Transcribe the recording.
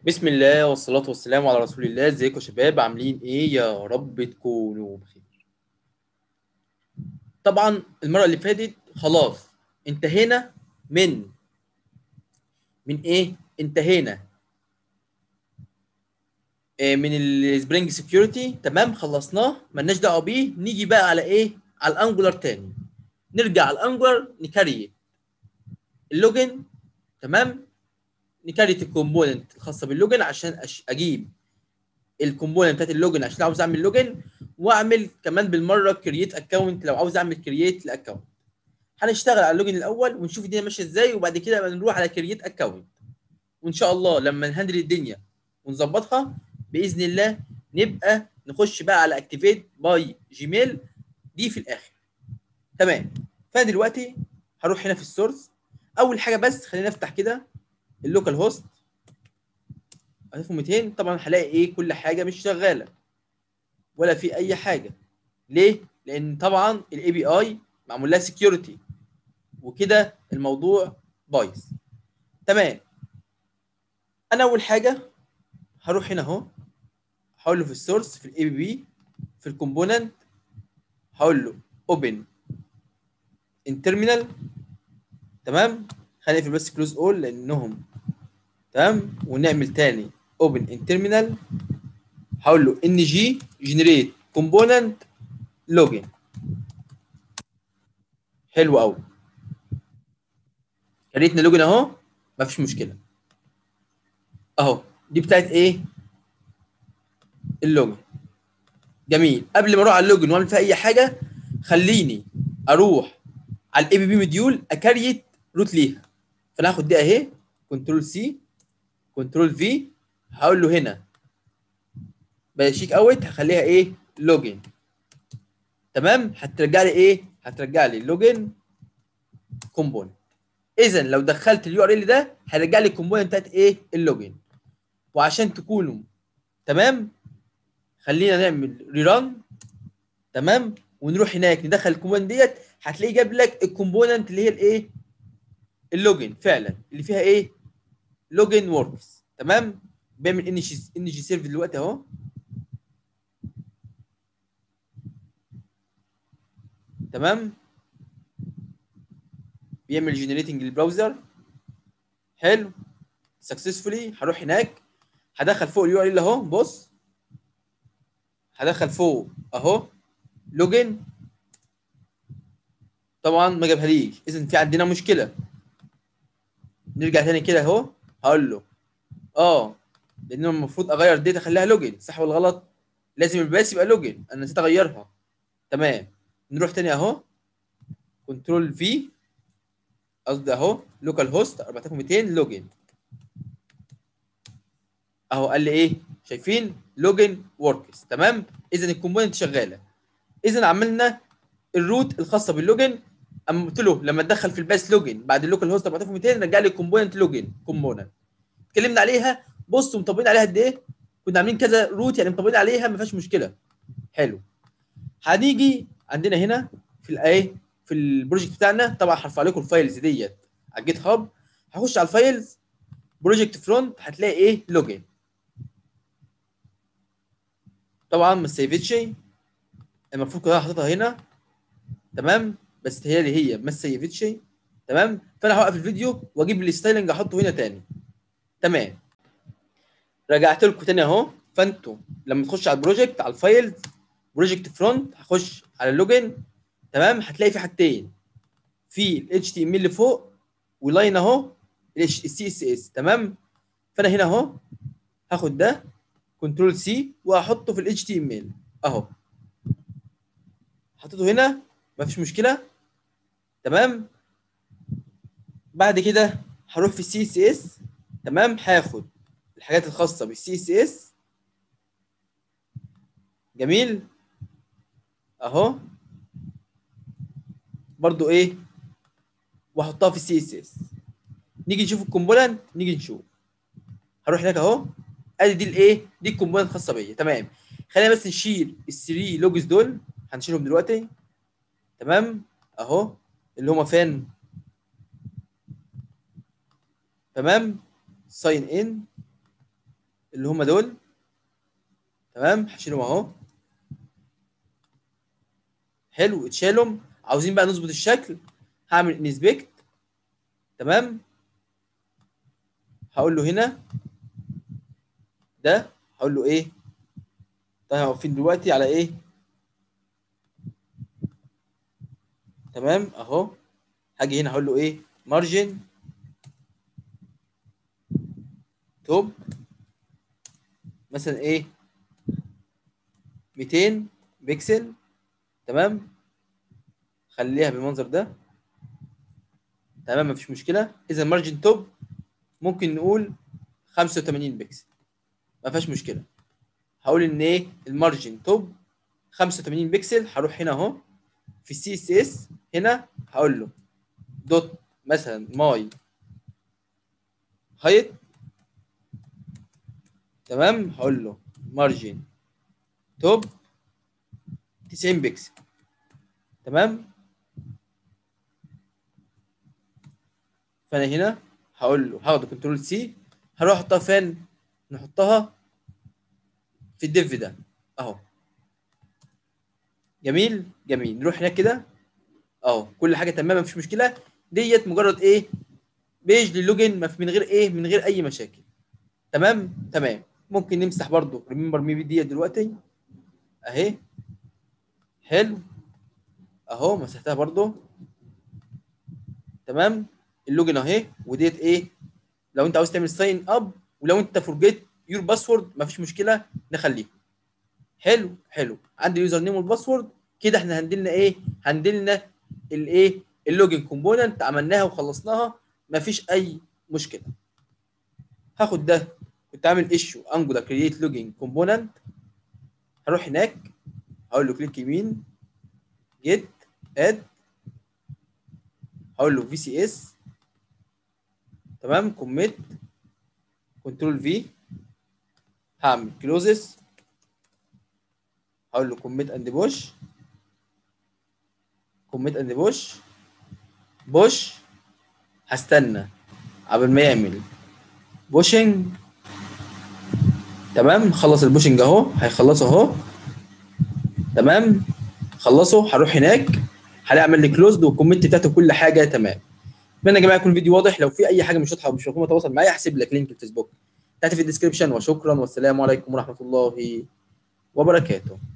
بسم الله والصلاة والسلام على رسول الله ازيكم يا شباب عاملين ايه يا رب تكونوا بخير طبعا المرة اللي فاتت خلاص انتهينا من من ايه انتهينا إيه من السبرينج سكيورتي تمام خلصناه ملناش دعوه بيه نيجي بقى على ايه على الانجولار تاني نرجع على الانجولار نكريت اللوجن تمام نكريت الكومبوننت الخاصه باللوجن عشان أش... اجيب الكومبوننت بتاعت اللوجن عشان عاوز اعمل لوجن واعمل كمان بالمره كرييت اكونت لو عاوز اعمل كرييت لاكونت هنشتغل على اللوجن الاول ونشوف الدنيا ماشيه ازاي وبعد كده نروح على كرييت اكونت وان شاء الله لما نهندل الدنيا ونظبطها باذن الله نبقى نخش بقى على اكتيفيت باي جيميل دي في الاخر تمام فانا دلوقتي هروح هنا في السورس اول حاجه بس خلينا نفتح كده اللوكال هوست 1200 طبعا هلاقي ايه كل حاجه مش شغاله ولا في اي حاجه ليه لان طبعا الاي بي اي معمول لها سكيورتي وكده الموضوع بايظ تمام انا اول حاجه هروح هنا اهو هقول له في السورس في الاي بي بي في الكومبوننت هقول له اوبن ان تيرمينال تمام خلينا نقفل بس كلوز اول لانهم تمام ونعمل تاني اوبن ان تيرمينال هقول له ان جي جنريت كومبوننت لوجن حلو قوي كريتنا لوجن اهو مفيش مشكله اهو دي بتاعت ايه اللوجن جميل قبل ما اروح على اللوجن واعمل فيها اي حاجه خليني اروح على الاي بي بي مديول اكريت روت ليها فانا هاخد دي اهي كنترول سي كنترول في هقول له هنا بشيك اوت هخليها ايه لوجن تمام هترجع لي ايه هترجع لي لوجن كومبوننت اذا لو دخلت اليو ار ال ده هيرجع لي الكومبوننت بتاعت ايه اللوجن وعشان تكونوا تمام خلينا نعمل ريران تمام ونروح هناك ندخل الكومبوننت ديت هتلاقيه جاب لك الكومبوننت اللي هي الايه اللوجن فعلا اللي فيها ايه لوجن وركس تمام بيعمل ان جي ان جي سيرف دلوقتي اهو تمام بيعمل جنريتنج للبراوزر حلو سكسسفولي هروح هناك هدخل فوق اليو ار ال اهو بص هدخل فوق اهو لوجن طبعا ما جابهاليش اذا في عندنا مشكله نرجع تاني كده اهو هقول له اه لان المفروض اغير ديت اخليها لوجن صح ولا غلط لازم الباس يبقى لوجن انا نسيت اغيرها تمام نروح تاني اهو كنترول في قصدي اهو لوكال هوست 4200 لوجن اهو قال لي ايه شايفين لوجن وركس تمام اذا الكومبوننت شغاله اذا عملنا الروت الخاصه باللوجن اما قلت له لما تدخل في الباس لوجن بعد اللوكال هوست 4200 رجع لي كومبوننت لوجن كومبوننت اتكلمنا عليها بصوا مطبقين عليها قد ايه كنا عاملين كذا روت يعني مطبقين عليها ما فيهاش مشكله حلو هنيجي عندنا هنا في الايه في البروجكت بتاعنا طبعا هرفع لكم الفايلز ديت على الجيت هاب هخش على الفايلز بروجكت فرونت هتلاقي ايه لوجن طبعا ما سيفتش المفروض كلها حاططها هنا تمام بس هي اللي هي ما سيفتش تمام فانا هوقف الفيديو واجيب الستايلنج احطه هنا تاني تمام رجعت لكم تاني اهو فانتوا لما تخش على البروجكت على الفايلز بروجكت فرونت هخش على اللوجن تمام هتلاقي في حاجتين في الاتش تي ام اللي فوق ولاين اهو السي اس اس تمام فانا هنا اهو هاخد ده كنترول سي وهحطه في الاتش تي ام ال اهو حطيته هنا مفيش مشكله تمام بعد كده هروح في السي اس اس تمام هاخد الحاجات الخاصه بالسي اس اس جميل اهو برضو ايه واحطها في السي اس اس نيجي نشوف الكومبوننت نيجي نشوف هروح هناك اهو ادي دي الايه دي الكومبوننت الخاصه بيا تمام خلينا بس نشيل الثري لوجز دول هنشيلهم دلوقتي تمام اهو اللي هما فين تمام ساين ان اللي هم دول تمام هشيلهم اهو حلو اتشالهم عاوزين بقى نظبط الشكل هعمل انسبكت تمام هقول له هنا ده هقول له ايه طيب واقفين دلوقتي على ايه تمام اهو هاجي هنا هقول له ايه مارجن توب مثلا ايه 200 بكسل تمام خليها بالمنظر ده تمام مفيش مشكله اذا مارجن توب ممكن نقول 85 بكسل ما فيهاش مشكله هقول ان ايه المارجن توب 85 بكسل هروح هنا اهو في السي اس اس هنا هقول له دوت مثلا ماي هايت تمام هقول له مارجن توب 90 بكسل تمام فانا هنا هقول له هاخد كنترول سي هروح احطها فين نحطها في الديف ده اهو جميل جميل نروح هناك كده اهو كل حاجه تمام مفيش مشكله ديت مجرد ايه بيج للوجن من غير ايه من غير اي مشاكل تمام تمام ممكن نمسح برضو ريمبر مي ديت دلوقتي اهي حلو اهو مسحتها برضو تمام اللوجن اهي وديت ايه لو انت عاوز تعمل ساين اب ولو انت فرجيت يور باسورد مفيش مشكله نخليه حلو حلو عندي اليوزر نيم والباسورد كده احنا هندلنا ايه هندلنا الايه اللوجن كومبوننت عملناها وخلصناها مفيش اي مشكله هاخد ده كنت عامل ايشو انجولا كرييت لوجن كومبوننت هروح هناك هقول له كليك يمين جيت اد هقول له في سي اس تمام كوميت كنترول في هعمل كلوزس هقول له كوميت اند بوش كوميت اند بوش بوش هستنى قبل ما يعمل بوشنج تمام خلص البوشنج اهو هيخلصه اهو تمام خلصه هروح هناك هنعمل لي كلوزد والكومنت بتاعته كل حاجه تمام اتمنى يا جماعه يكون الفيديو واضح لو في اي حاجه مش واضحه ومش مفهومه تواصل معايا احسب لك لينك الفيسبوك تحت في الديسكربشن وشكرا والسلام عليكم ورحمه الله وبركاته